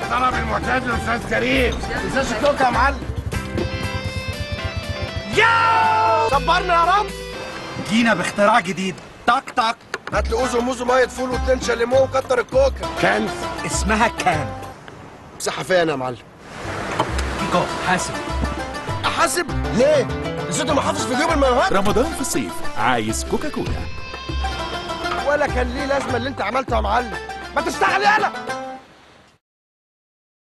طلب المعتاد الاستاذ كريم تنساش الكوكا يا معلم يا صبرنا يا رب جينا باختراع جديد تك تك هات لي اوزو موزو ميه فول واتنين شاليمو وكتر الكوكا كان اسمها كام مساحه فين يا معلم كيكو حاسب احاسب ليه نسيت المحافظ في جيب المايوهات رمضان في الصيف عايز كوكاكولا ولا كان ليه لازمه اللي انت عملته يا معلم ما تشتغل يالا